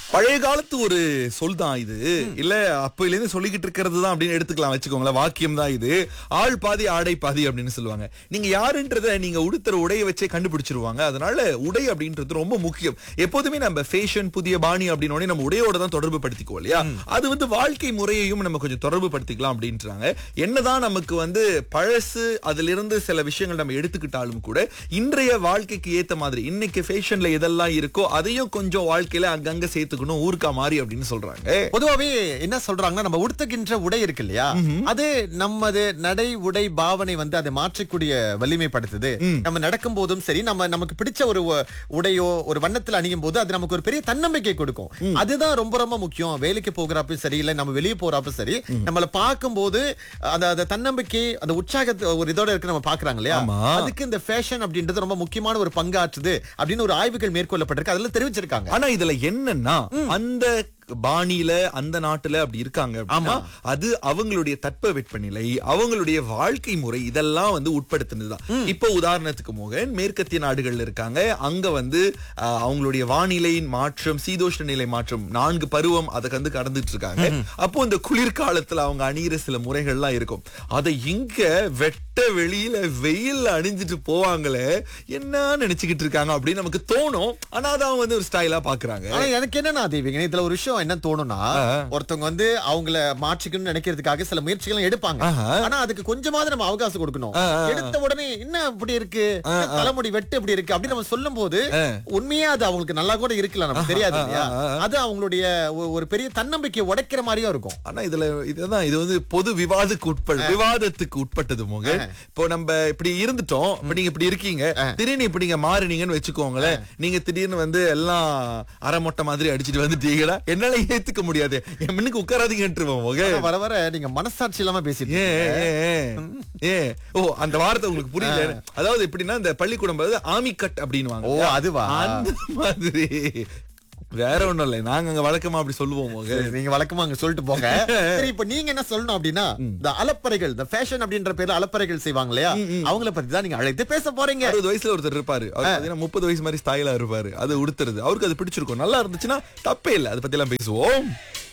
பழைய காலத்து ஒரு சொல் தான் இது இல்ல அப்பையில இருந்து சொல்லிக்கிட்டு இருக்கிறது தான் அப்படின்னு எடுத்துக்கலாம் வச்சுக்கோங்களேன் வாக்கியம் தான் இது ஆள் பாதி ஆடை பாதி அப்படின்னு சொல்லுவாங்க நீங்க யாருன்றத நீங்க உடுத்துற உடையை வச்சே கண்டுபிடிச்சிருவாங்க அதனால உடை அப்படின்றது ரொம்ப முக்கியம் எப்போதுமே நம்ம ஃபேஷன் புதிய பாணி அப்படின்னு நம்ம உடையோட தான் தொடர்பு படுத்திக்குவோம் இல்லையா அது வந்து வாழ்க்கை முறையையும் நம்ம கொஞ்சம் தொடர்பு படுத்திக்கலாம் அப்படின்றாங்க என்னதான் நமக்கு வந்து பழசு அதுல இருந்து சில விஷயங்கள் நம்ம எடுத்துக்கிட்டாலும் கூட இன்றைய வாழ்க்கைக்கு ஏத்த மாதிரி இன்னைக்கு ஃபேஷன்ல எதெல்லாம் இருக்கோ அதையும் கொஞ்சம் வாழ்க்கையில அங்கங்க சேர்த்துக்கணும் ஊருக்கா மாறி அப்படின்னு சொல்றாங்க பொதுவாவே என்ன சொல்றாங்கன்னா நம்ம உடுத்துகின்ற உடை இருக்கு இல்லையா அது நமது நடை உடை பாவனை வந்து அதை மாற்றக்கூடிய வலிமைப்படுத்துது நம்ம நடக்கும் போதும் சரி நம்ம நமக்கு பிடிச்ச ஒரு உ- உடையோ ஒரு வண்ணத்துல அணியும் போது அது நமக்கு ஒரு பெரிய தன்னம்பிக்கை கொடுக்கும் அதுதான் ரொம்ப ரொம்ப முக்கியம் வேலைக்கு போகிறப்ப சரி இல்ல நம்ம வெளியே போறப்ப சரி நம்மள பார்க்கும்போது அந்த அந்த தன்னம்பிக்கை அந்த உற்சாகத்தை ஒரு இதோட இருக்கு நம்ம பாக்குறாங்க இல்லையா ஆமா. அதுக்கு இந்த ஃபேஷன் அப்படின்றது ரொம்ப முக்கியமான ஒரு பங்காற்றுது அப்படின்னு ஒரு ஆய்வுகள் மேற்கொள்ளப்பட்டிருக்கு அதுல தெரிவிச்சிருக்காங்க ஆனா இதுல என்னன்னா அந்த பாணியில அந்த நாட்டுல அப்படி இருக்காங்க அப்படின்னா, அது அவங்களுடைய தட்ப வெப்பநிலை அவங்களுடைய வாழ்க்கை முறை இதெல்லாம் வந்து உட்படுத்தினதுதான் இப்போ உதாரணத்துக்கு மோகன் மேற்கத்திய நாடுகள்ல இருக்காங்க அங்க வந்து ஆஹ், அவங்களுடைய வானிலையின் மாற்றம் சீதோஷ்ண நிலை மாற்றம் நான்கு பருவம் அதை வந்து கடந்துட்டு இருக்காங்க அப்போ இந்த குளிர்காலத்துல அவங்க அணியிற சில முறைகள்லாம் இருக்கும் அதை இங்க வெட்ட வெளியில வெயில்ல அணிஞ்சிட்டு போவாங்களே என்ன நினைச்சுக்கிட்டு இருக்காங்க அப்படின்னு நமக்கு தோணும் ஆனா அதை அவங்க வந்து ஒரு ஸ்டைலா பாக்குறாங்க ஆனா எனக்கு என்னன்னா தேவிங்க இதுல ஒரு விஷயம் என்ன தோணும்னா ஒருத்தவங்க வந்து அவங்கள மாற்றிக்கணும்னு நினைக்கிறதுக்காக சில முயற்சிகள் எடுப்பாங்க ஆனா அதுக்கு கொஞ்சமாவது நம்ம அவகாசம் கொடுக்கணும் எடுத்த உடனே என்ன இப்படி இருக்கு தலைமுடி வெட்டு இப்படி இருக்கு அப்படின்னு நம்ம சொல்லும் போது உண்மையா அது அவங்களுக்கு நல்லா கூட இருக்கலாம் நமக்கு தெரியாது இல்லையா அது அவங்களுடைய ஒ- ஒரு பெரிய தன்னம்பிக்கையை உடைக்கிற மாதிரியும் இருக்கும் ஆனா இதுல இதுதான் இது வந்து பொது விவாதத்துக்கு உட்பட விவாதத்துக்கு உட்பட்டது மோகன் இப்போ நம்ம இப்படி இருந்துட்டோம் இப்ப நீங்க இப்படி இருக்கீங்க திடீர்னு இப்படி நீங்க மாறினீங்கன்னு வச்சுக்கோங்களேன் நீங்க திடீர்னு வந்து எல்லாம் அரை மொட்டை மாதிரி அடிச்சிட்டு வந்துட்டீங்களா என்னால ஏத்துக்க முடியாது என் முன்னுக்கு உட்காராதீங்கன்றுவோம் மோகன் ஆனா வர வர நீங்க மனசாட்சி இல்லாம பேசிட்டு ஏன், இருக்கீங்க. ஏன், ஏன்? ஏன்? ஓ அந்த வார்த்தை உங்களுக்கு புரியல அதாவது எப்படின்னா இந்த பள்ளிக்கூடம் போது ஆமி கட் அப்படின்னு ஓ, அதுவா? அந்த மாதிரி வேற ஒண்ணும் இல்லை நாங்க அங்க வழக்கமா அப்படி சொல்லுவோம் மோகன் சரி, நீங்க வழக்கமா அங்க சொல்லிட்டு போங்க சரி இப்ப நீங்க என்ன சொல்லணும் அப்படின்னா இந்த அலப்பறைகள் இந்த ஃபேஷன் அப்படின்ற பேர்ல அலப்பறைகள் செய்வாங்க இல்லையா அவங்கள பத்தி தான் நீங்க அழைத்து பேச போறீங்க அறுபது வயசுல ஒருத்தர் இருப்பாரு அவர் பாத்தீங்கன்னா முப்பது வயசு மாதிரி ஸ்டைலா இருப்பாரு அது உடுத்துறது அவருக்கு அது பிடிச்சிருக்கும் நல்லா இருந்துச்சுன்னா தப்பே இல்லை அதை பத்தி எல்லாம் பேசுவோம்